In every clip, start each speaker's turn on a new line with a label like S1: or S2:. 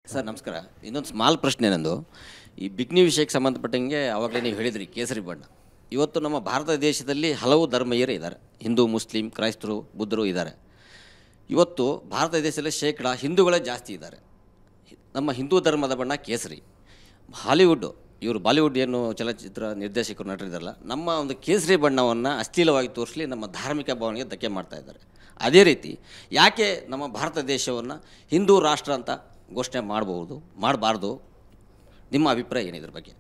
S1: Sir ನಮಸ್ಕಾರ ಇನ್ನೊಂದು small ಪ್ರಶ್ನೆ ನಂದು ಈ ಬಿಗ್ನಿ ವಿಷಯಕ್ಕೆ ಸಂಬಂಧಪಟ್ಟಂಗೆ ಆವಾಗಲೇ ನೀವು ಹೇಳಿದ್ರಿ ಕೇಸರಿ ಬಣ್ಣ ಇವತ್ತು ನಮ್ಮ ಭಾರತ ದೇಶದಲ್ಲಿ ಹಲವು ಧರ್ಮೀಯರು ಇದ್ದಾರೆ ಹಿಂದೂ ಮುಸ್ಲಿಂ ಕ್ರೈಸ್ತರು ಬುದ್ಧರು ಇದ್ದಾರೆ ಇವತ್ತು ಭಾರತ ದೇಶದಲ್ಲಿ ಶೇಕಡ ಹಿಂದೂಗಳೇ ಜಾಸ್ತಿ ಇದ್ದಾರೆ ನಮ್ಮ ಹಿಂದೂ ಧರ್ಮದ ಬಣ್ಣ ಕೇಸರಿ ಹಾಲಿವುಡ್ಡು ಇವರು ಬಾಲಿವುಡ್ ಏನು ಚಲನಚಿತ್ರ ನಿರ್ದೇಶಕರು ನಟರಿದಾರಲ್ಲ ನಮ್ಮ ಒಂದು ಕೇಸರಿ ಬಣ್ಣವನ್ನು ಅಶ್ಲೀಲವಾಗಿ ತೋರಿಸಲಿ ನಮ್ಮ ಧಾರ್ಮಿಕ ಭಾವನೆಗೆ ಧಕ್ಕೆ ಮಾಡ್ತಾ ಇದ್ದಾರೆ ಅದೇ ರೀತಿ ಯಾಕೆ ನಮ್ಮ ಭಾರತ ದೇಶವನ್ನು ಹಿಂದೂ ರಾಷ್ಟ್ರ ಅಂತ ಘೋಷಣೆ ಮಾಡಬಹುದು ಮಾಡಬಾರ್ದು ನಿಮ್ಮ ಅಭಿಪ್ರಾಯ ಏನಿದ್ರ ಬಗ್ಗೆ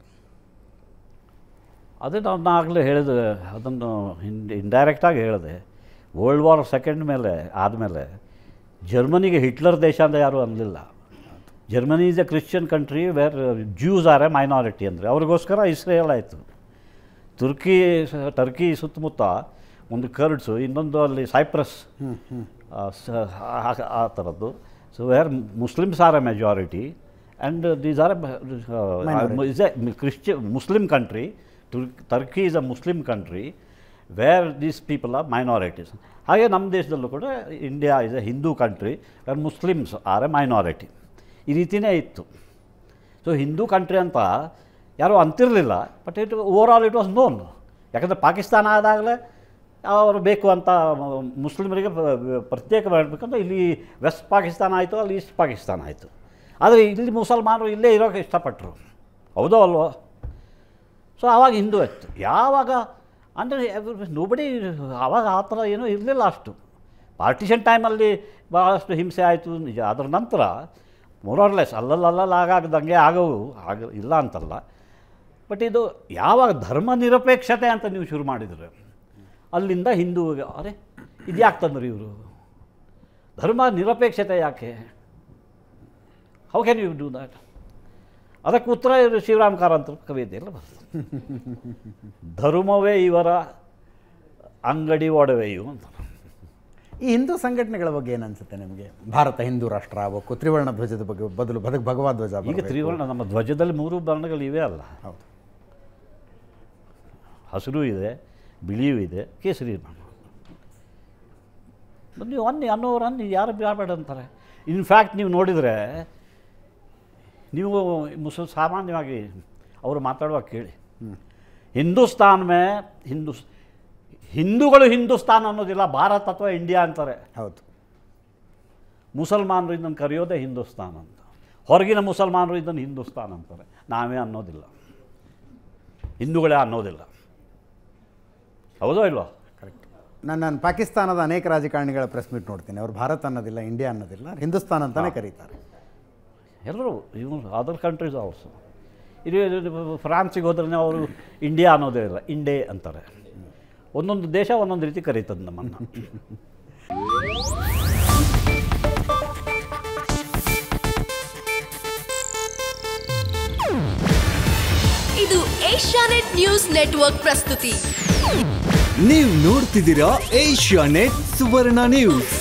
S2: ಅದೇ ನಾನು ಆಗಲೇ ಹೇಳಿದೆ ಅದನ್ನು ಹಿಂಡ್ ಇಂಡೈರೆಕ್ಟಾಗಿ ಹೇಳಿದೆ ವರ್ಲ್ಡ್ ವಾರ್ ಸೆಕೆಂಡ್ ಮೇಲೆ ಆದಮೇಲೆ ಜರ್ಮನಿಗೆ ಹಿಟ್ಲರ್ ದೇಶ ಅಂತ ಯಾರೂ ಅನ್ನಲಿಲ್ಲ Germany is a Christian country where Jews are a minority ಅಂದರೆ ಅವ್ರಿಗೋಸ್ಕರ ಇಸ್ರೇಲ್ ಆಯಿತು ತುರ್ಕಿ ಟರ್ಕಿ ಸುತ್ತಮುತ್ತ ಒಂದು ಕರ್ಡ್ಸು ಇನ್ನೊಂದು ಅಲ್ಲಿ ಸೈಪ್ರಸ್ ಆ, ಸ- ಆ- ಆ ಥರದ್ದು so where Muslims are a majority and these are is a Christian Muslim country Turkey is a Muslim country where these people are minorities ಹಾಗೆ ನಮ್ಮ ದೇಶದಲ್ಲೂ ಕೂಡ India is a Hindu country where Muslims are a minority ಈ ರೀತಿಯೇ ಇತ್ತು so Hindu country ಅಂತ ಯಾರೂ ಅಂತಿರಲಿಲ್ಲ but it over all it was known ಯಾಕಂದರೆ ಪಾಕಿಸ್ತಾನ ಆದಾಗಲೇ ಅವರು ಬೇಕು ಅಂತ ಮ- ಮುಸ್ಲಿಮರಿಗೆ ಪ- ಪ್ರತ್ಯೇಕ ಮಾಡಬೇಕಂತ ಇಲ್ಲಿ ವೆಸ್ಟ್ ಪಾಕಿಸ್ತಾನ ಆಯಿತು ಅಲ್ಲಿ ಈಸ್ಟ್ ಪಾಕಿಸ್ತಾನ ಆಯಿತು ಆದರೆ ಇಲ್ಲಿ ಮುಸಲ್ಮಾನರು ಇಲ್ಲೇ ಇರೋಕ್ಕೆ ಇಷ್ಟಪಟ್ಟರು ಹೌದೋ ಅಲ್ವೋ ಸೊ ಆವಾಗ ಹಿಂದೂ ಆಯಿತು ಯಾವಾಗ ಅಂದರೆ ನೋಬಡಿ ಆವಾಗ ಆ ಥರ ಏನೂ ಇರಲಿಲ್ಲ ಅಷ್ಟು ಪಾರ್ಟಿಷನ್ ಟೈಮಲ್ಲಿ ಭಾಳಷ್ಟು ಹಿಂಸೆ ಆಯಿತು ನಿಜ ಅದರ ನಂತರ ಮೊರಾರ್ಲೆಸ್ ಅಲ್ಲಲ್ಲಲ್ಲ ಆಗಾಗ ದಂಗೆ ಆಗವು ಆಗ ಇಲ್ಲ ಅಂತಲ್ಲ ಬಟ್ ಇದು ಯಾವಾಗ ಧರ್ಮ ನಿರಪೇಕ್ಷತೆ ಅಂತ ನೀವು ಶುರು ಮಾಡಿದರೆ ಅಲ್ಲಿಂದ ಹಿಂದೂ ಅರೆ ಇದು ಯಾಕೆ ತಂದ್ರಿ ಇವರು ಧರ್ಮ ನಿರಪೇಕ್ಷತೆ ಯಾಕೆ how can you do that ಅದಕ್ಕೆ ಉತ್ತರ ಇವರು ಶಿವರಾಮ್ ಕಾರಂತರ ಕವಿತೆಯಲ್ಲಿ ಬರ್ತದೆ ಧರ್ಮವೇ ಇವರ ಅಂಗಡಿ ಒಡವೆಯು ಅಂತ
S3: ಈ ಹಿಂದೂ ಸಂಘಟನೆಗಳ ಬಗ್ಗೆ ಏನು ಅನ್ಸುತ್ತೆ ನಿಮಗೆ ಭಾರತ ಹಿಂದೂ ರಾಷ್ಟ್ರ ಆಗಬೇಕು ತ್ರಿವರ್ಣ ಧ್ವಜದ ಬಗ್ಗೆ ಬದಲು ಬದಲು ಭಗವಾ ಧ್ವಜ
S2: ಈಗ
S3: ಬರ್ಬೇಕು.
S2: ತ್ರಿವರ್ಣ ನಮ್ಮ ಧ್ವಜದಲ್ಲಿ ಮೂರು ಬಣ್ಣಗಳು ಇವೆ ಅಲ್ಲ
S3: ಹೌದು
S2: ಹಸಿರು ಇದೆ ಬಿಳಿಯೂ ಇದೆ ಕೇಸರಿ ಬಣ್ಣ ನೀವು ಅನ್ನಿ ಅನ್ನೋರು ಅನ್ನಿ ಯಾರು ಬೇಡ ಅಂತಾರೆ ಇನ್ಫ್ಯಾಕ್ಟ್ ನೀವು ನೋಡಿದರೆ ನೀವು ಮುಸಲ್ ಸಾಮಾನ್ಯವಾಗಿ ಅವರು ಮಾತಾಡುವಾಗ ಕೇಳಿ ಹಿಂದೂಸ್ತಾನ್ ಮೇ ಹಿಂದೂ ಹಿಂದೂಗಳು ಹಿಂದೂಸ್ತಾನ್ ಅನ್ನೋದಿಲ್ಲ ಭಾರತ್ ಅಥವಾ ಇಂಡಿಯಾ ಅಂತಾರೆ
S3: ಹೌದು
S2: ಮುಸಲ್ಮಾನರು ಇದನ್ನು ಕರೆಯೋದೇ ಹಿಂದೂಸ್ತಾನ್ ಅಂತ ಹೊರಗಿನ ಮುಸಲ್ಮಾನರು ಇದನ್ನು ಹಿಂದೂಸ್ತಾನ್ ಅಂತಾರೆ ನಾವೇ ಅನ್ನೋದಿಲ್ಲ ಹಿಂದೂಗಳೇ ಅನ್ನೋದಿಲ್ಲ ಹೌದೋ ಇಲ್ವೋ
S3: ಕರೆಕ್ಟ್ ನಾನು ನಾನು ಪಾಕಿಸ್ತಾನದ ಅನೇಕ ರಾಜಕಾರಣಿಗಳ ಪ್ರೆಸ್ ಮೀಟ್ ನೋಡ್ತೀನಿ ಅವರು ಭಾರತ ಅನ್ನೋದಿಲ್ಲ ಇಂಡಿಯಾ ಅನ್ನೋದಿಲ್ಲ ಹಿಂದೂಸ್ತಾನ್ ಅಂತಾನೆ ಕರೀತಾರೆ
S2: ಎಲ್ಲರೂ ಇವನು ಅದರ್ ಕಂಟ್ರೀಸ್ ಆಲ್ಸೋ ಇದು ಇದು ಫ್ರಾನ್ಸಿಗೆ ಹೋದ್ರೆ ಅವರು ಇಂಡಿಯಾ ಅನ್ನೋದೇ ಇಲ್ಲ ಇಂಡೇ ಅಂತಾರೆ ಒಂದೊಂದು ದೇಶ ಒಂದೊಂದು ರೀತಿ ಕರೀತದೆ ನಮ್ಮನ್ನು
S4: ಇದು ಏಷ್ಯಾನೆಟ್ ನ್ಯೂಸ್ ನೆಟ್ವರ್ಕ್ ಪ್ರಸ್ತುತಿ
S5: ನೀವು ನೋಡ್ತಿದ್ದೀರಾ ಏಷ್ಯಾ ನೆಟ್ ಸುವರ್ಣ ನ್ಯೂಸ್